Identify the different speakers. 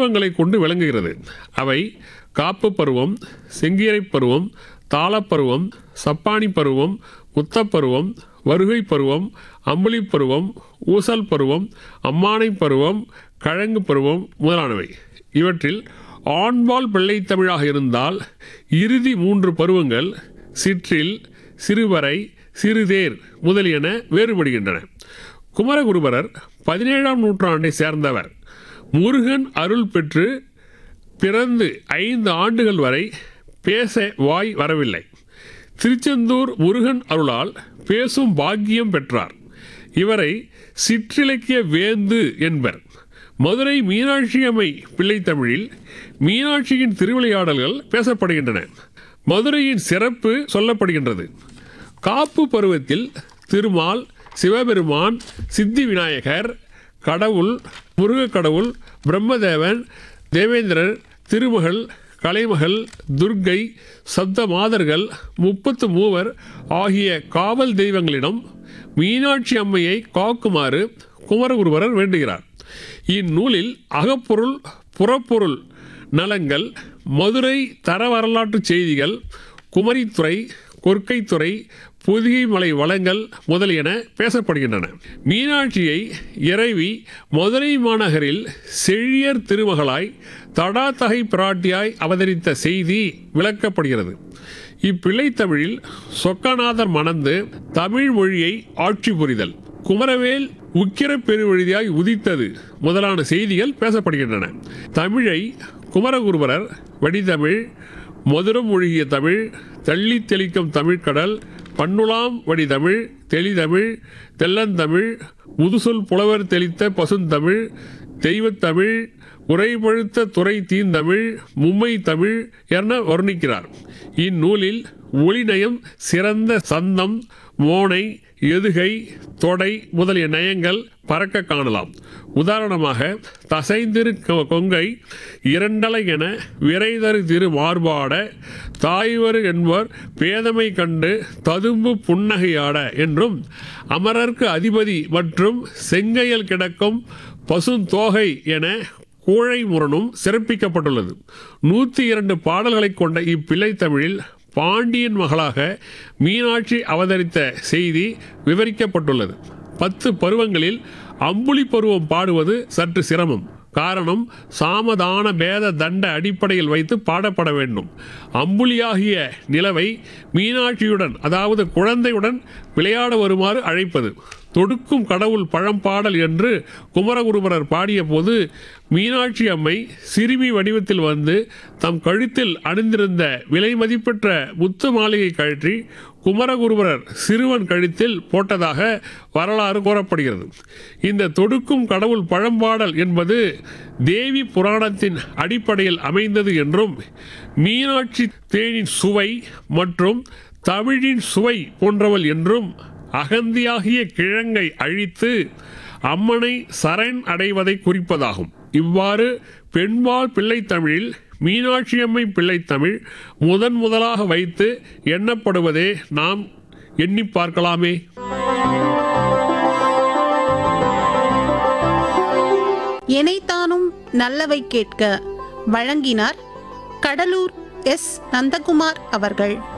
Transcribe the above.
Speaker 1: பருவங்களை கொண்டு விளங்குகிறது அவை காப்பு பருவம் செங்கீரை பருவம் தாளப்பருவம் சப்பானி பருவம் முத்தப்பருவம் வருகை பருவம் அம்புலி பருவம் ஊசல் பருவம் அம்மானை பருவம் கழங்கு பருவம் முதலானவை இவற்றில் ஆண்பால் பிள்ளை தமிழாக இருந்தால் இறுதி மூன்று பருவங்கள் சிற்றில் சிறுவரை சிறுதேர் முதலியன வேறுபடுகின்றன குமரகுருபரர் பதினேழாம் நூற்றாண்டை சேர்ந்தவர் முருகன் அருள் பெற்று பிறந்து ஐந்து ஆண்டுகள் வரை பேச வாய் வரவில்லை திருச்செந்தூர் முருகன் அருளால் பேசும் பாக்கியம் பெற்றார் இவரை சிற்றிலக்கிய வேந்து என்பர் மதுரை மீனாட்சி அம்மை பிள்ளைத்தமிழில் மீனாட்சியின் திருவிளையாடல்கள் பேசப்படுகின்றன மதுரையின் சிறப்பு சொல்லப்படுகின்றது காப்பு பருவத்தில் திருமால் சிவபெருமான் சித்தி விநாயகர் கடவுள் முருகக் கடவுள் பிரம்மதேவன் தேவேந்திரர் திருமகள் கலைமகள் துர்க்கை சப்த மாதர்கள் முப்பத்து மூவர் ஆகிய காவல் தெய்வங்களிடம் மீனாட்சி அம்மையை காக்குமாறு குமரகுருபரர் வேண்டுகிறார் இந்நூலில் அகப்பொருள் புறப்பொருள் நலங்கள் மதுரை தர வரலாற்று செய்திகள் குமரித்துறை கொற்கைத்துறை பொதிகை மலை வளங்கள் முதலியன பேசப்படுகின்றன மீனாட்சியை இறைவி மதுரை மாநகரில் செழியர் திருமகளாய் தடாத்தகை பிராட்டியாய் அவதரித்த செய்தி விளக்கப்படுகிறது இப்பிள்ளைத்தமிழில் சொக்கநாதர் மணந்து தமிழ் மொழியை ஆட்சி புரிதல் குமரவேல் உக்கிர பெருவழியாய் உதித்தது முதலான செய்திகள் பேசப்படுகின்றன தமிழை குமரகுருபரர் வடிதமிழ் மதுரம் ஒழுகிய தமிழ் தள்ளி தெளிக்கும் தமிழ்கடல் பண்ணுலாம் வடிதமிழ் தெளிதமிழ் தெல்லந்தமிழ் முதுசொல் புலவர் தெளித்த பசுந்தமிழ் தெய்வத்தமிழ் உரைபழுத்த துறை தீந்தமிழ் மும்மை தமிழ் என வர்ணிக்கிறார் இந்நூலில் ஒளிநயம் சிறந்த சந்தம் மோனை எதுகை தொடை முதலிய நயங்கள் பறக்க காணலாம் உதாரணமாக தசைந்திரு கொ- கொங்கை இரண்டலை என விரைதரு திரு மார்பாட தாய்வரு என்பவர் பேதமை கண்டு ததும்பு புன்னகையாட என்றும் அமரர்க்கு அதிபதி மற்றும் செங்கையல் கிடக்கும் பசுந்தோகை என கூழை முரணும் சிறப்பிக்கப்பட்டுள்ளது நூற்றி இரண்டு பாடல்களை கொண்ட இப்பிள்ளை தமிழில் பாண்டியன் மகளாக மீனாட்சி அவதரித்த செய்தி விவரிக்கப்பட்டுள்ளது பத்து பருவங்களில் அம்புலி பருவம் பாடுவது சற்று சிரமம் காரணம் சாமதான பேத தண்ட அடிப்படையில் வைத்து பாடப்பட வேண்டும் அம்புலியாகிய நிலவை மீனாட்சியுடன் அதாவது குழந்தையுடன் விளையாட வருமாறு அழைப்பது தொடுக்கும் கடவுள் பழம்பாடல் என்று குமரகுருபரர் பாடிய போது மீனாட்சி அம்மை சிறுமி வடிவத்தில் வந்து தம் கழுத்தில் அணிந்திருந்த விலை மதிப்பெற்ற முத்து மாலையை கழற்றி குமரகுருபரர் சிறுவன் கழுத்தில் போட்டதாக வரலாறு கூறப்படுகிறது இந்த தொடுக்கும் கடவுள் பழம்பாடல் என்பது தேவி புராணத்தின் அடிப்படையில் அமைந்தது என்றும் மீனாட்சி தேனின் சுவை மற்றும் தமிழின் சுவை போன்றவள் என்றும் அகந்தியாகிய கிழங்கை அழித்து அம்மனை சரண் அடைவதை குறிப்பதாகும் இவ்வாறு பெண்பால் பிள்ளைத்தமிழில் மீனாட்சியம்மை பிள்ளைத்தமிழ் முதன் முதலாக வைத்து எண்ணப்படுவதே நாம் எண்ணி பார்க்கலாமே
Speaker 2: எனைத்தானும் நல்லவை கேட்க வழங்கினார் கடலூர் எஸ் நந்தகுமார் அவர்கள்